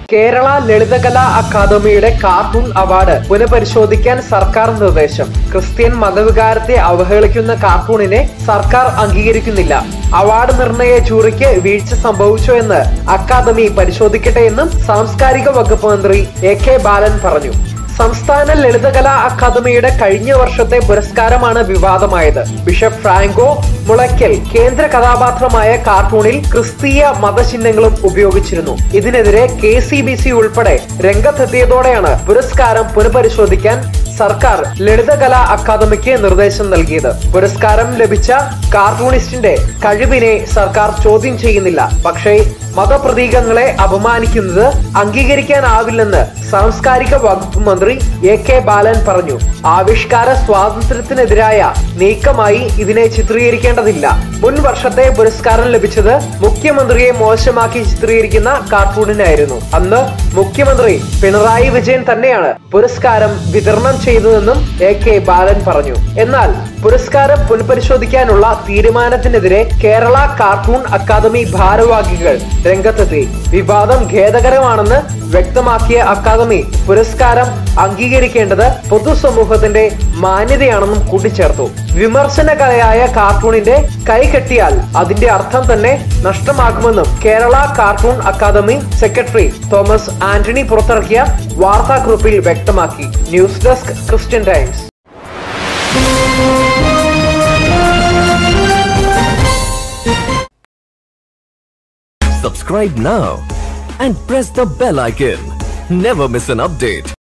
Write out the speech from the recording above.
കേരള ലളിതകലാ അക്കാദമിയുടെ cartoon award പുനഃപരിശോധിക്കാൻ സർക്കാർ നിർദ്ദേശം ക്രിസ്ത്യൻ മതവികാരത്തെ അവഹേളിക്കുന്ന കാർട്ടൂണിനെ സർക്കാർ അംഗീകരിക്കുന്നില്ല അവാർഡ് നിർണയ ജൂറിക്ക് വീഴ്ച സംഭവിച്ചോ എന്ന് അക്കാദമി പരിശോധിക്കട്ടെ എന്നും സാംസ്കാരിക വകുപ്പ് മന്ത്രി എ കെ ബാലൻ പറഞ്ഞു സംസ്ഥാന ലളിതകലാ അക്കാദമിയുടെ കഴിഞ്ഞ വർഷത്തെ പുരസ്കാരമാണ് വിവാദമായത് ബിഷപ്പ് ഫ്രാങ്കോ മുളയ്ക്കൽ കേന്ദ്ര കഥാപാത്രമായ കാർട്ടൂണിൽ ക്രിസ്തീയ മതചിഹ്നങ്ങളും ഉപയോഗിച്ചിരുന്നു ഇതിനെതിരെ കെ സി ബി സി ഉൾപ്പെടെ രംഗത്തെത്തിയതോടെയാണ് പുരസ്കാരം പുനഃപരിശോധിക്കാൻ സർക്കാർ ലളിതകലാ അക്കാദമിക്ക് നിർദ്ദേശം നൽകിയത് പുരസ്കാരം ലഭിച്ച കാർട്ടൂണിസ്റ്റിന്റെ കഴിവിനെ സർക്കാർ ചോദ്യം ചെയ്യുന്നില്ല പക്ഷേ മതപ്രതീകങ്ങളെ അപമാനിക്കുന്നത് അംഗീകരിക്കാനാവില്ലെന്ന് സാംസ്കാരിക വകുപ്പ് മന്ത്രി എ കെ ബാലൻ പറഞ്ഞു ആവിഷ്കാര സ്വാതന്ത്ര്യത്തിനെതിരായ നീക്കമായി ഇതിനെ ചിത്രീകരിക്കേണ്ടതില്ല മുൻ വർഷത്തെ പുരസ്കാരം ലഭിച്ചത് മുഖ്യമന്ത്രിയെ മോശമാക്കി ചിത്രീകരിക്കുന്ന കാർട്ടൂണിനായിരുന്നു അന്ന് മുഖ്യമന്ത്രി പിണറായി വിജയൻ തന്നെയാണ് പുരസ്കാരം വിതരണം ചെയ്തതെന്നും എ കെ ബാലൻ പറഞ്ഞു എന്നാൽ പുരസ്കാരം പുനഃപരിശോധിക്കാനുള്ള തീരുമാനത്തിനെതിരെ കേരള കാർട്ടൂൺ അക്കാദമി ഭാരവാഹികൾ രംഗത്തെത്തി വിവാദം ഖേദകരമാണെന്ന് വ്യക്തമാക്കിയ അക്കാദമി പുരസ്കാരം അംഗീകരിക്കേണ്ടത് പൊതുസമൂഹത്തിന്റെ മാന്യതയാണെന്നും കൂട്ടിച്ചേർത്തു വിമർശനകലയായ കാർട്ടൂണിന്റെ കൈ കെട്ടിയാൽ അതിന്റെ അർത്ഥം തന്നെ നഷ്ടമാകുമെന്നും Kerala cartoon academy secretary Thomas Antony പുറത്തിറക്കിയ വാർത്താക്കുറിപ്പിൽ വ്യക്തമാക്കി news desk Christian Times Subscribe now and press the bell icon. Never miss an update.